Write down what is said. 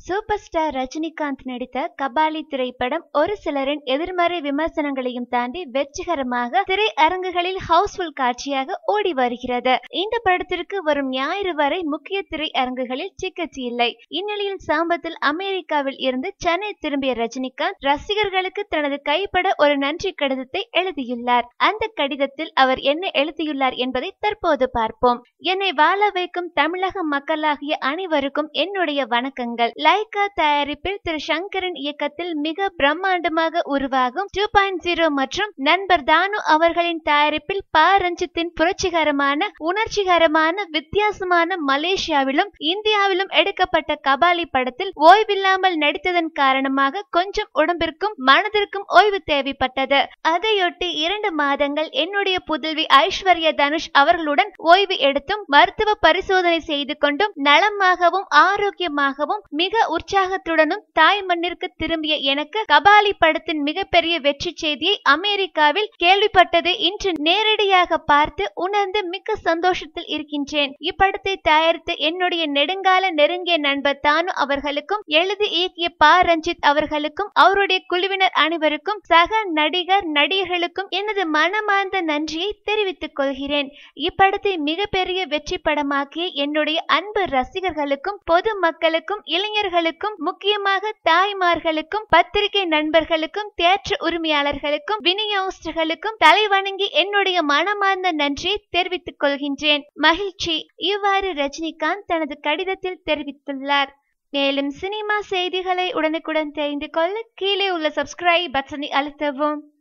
super star Rajinikanth நடித்த கபாலி திரைப்படம் ஒரு சிலரின் எதிர்மறை விமர்சனங்களையும் தாண்டி வெற்றிகரமாக திரையரங்குகளில் ஹவுஸ்ஃபுல் காட்சியாக ஓடி வருகிறது இந்த படத்திற்கு வரும் ஞாயிறு வரை முக்கிய திரையரங்குகளில் டிக்கெட் இல்லை இந்நிலையில் சமீபத்தில் அமெரிக்காவில் இருந்து சென்னை திரும்பிய ரஜினிகாந்த் ரசிகர்களுக்கு தனது கைப்பட ஒரு நன்றி கடிதத்தை எழுதியுள்ளார் அந்த கடிதத்தில் அவர் என்ன எழுதியுள்ளார் என்பதை தற்போது பார்ப்போம் என்னை வாழ வைக்கும் தமிழக மக்களாகிய அனைவருக்கும் என்னுடைய வணக்கங்கள் லைகா தயாரிப்பில் திரு சங்கரின் இயக்கத்தில் மிக பிரம்மாண்டமாக உருவாகும் டூ பாயிண்ட் ஜீரோ மற்றும் நண்பர் தானு அவர்களின் தயாரிப்பில் ப ரஞ்சித்தின் புரட்சிகரமான உணர்ச்சிகரமான வித்தியாசமான மலேசியாவிலும் இந்தியாவிலும் எடுக்கப்பட்ட கபாலி படத்தில் ஓய்வில்லாமல் நடித்ததன் காரணமாக கொஞ்சம் உடம்பிற்கும் மனதிற்கும் ஓய்வு தேவைப்பட்டது அதையொட்டி இரண்டு மாதங்கள் என்னுடைய புதல்வி ஐஸ்வர்யா தனுஷ் அவர்களுடன் ஓய்வு எடுத்தும் மருத்துவ பரிசோதனை செய்து கொண்டும் நலமாகவும் ஆரோக்கியமாகவும் மிக உற்சாகத்துடனும் தாய் மண்ணிற்கு திரும்பிய எனக்கு கபாலி படத்தின் மிகப்பெரிய வெற்றி செய்தியை அமெரிக்காவில் கேள்விப்பட்டதை இன்று நேரடியாக பார்த்து உணர்ந்து மிக்க சந்தோஷத்தில் இருக்கின்றேன் இப்படத்தை தயாரித்த என்னுடைய நெடுங்கால நெருங்கிய நண்பர் தானு அவர்களுக்கும் எழுதி இயக்கிய ப ரஞ்சித் அவர்களுக்கும் அவருடைய குழுவினர் அனைவருக்கும் சக நடிகர் நடிகர்களுக்கும் எனது மனமார்ந்த நன்றியை தெரிவித்துக் கொள்கிறேன் இப்படத்தை மிகப்பெரிய வெற்றி படமாக்கிய என்னுடைய அன்பு ரசிகர்களுக்கும் பொது மக்களுக்கும் இளைஞர்களுக்கும் முக்கியமாக தாய்மார்களுக்கும் பத்திரிகை நண்பர்களுக்கும் தியேட்டர் உரிமையாளர்களுக்கும் விநியோகஸ்தர்களுக்கும் தலைவணங்கி என்னுடைய மனமார்ந்த நன்றியை தெரிவித்துக் கொள்கின்றேன் மகிழ்ச்சி இவ்வாறு ரஜினிகாந்த் தனது கடிதத்தில் தெரிவித்துள்ளார் மேலும் சினிமா செய்திகளை உடனுக்குடன் தெரிந்து கொள்ள கீழே உள்ள சப்ஸ்கிரைப் பட்டனை அழுத்தவும்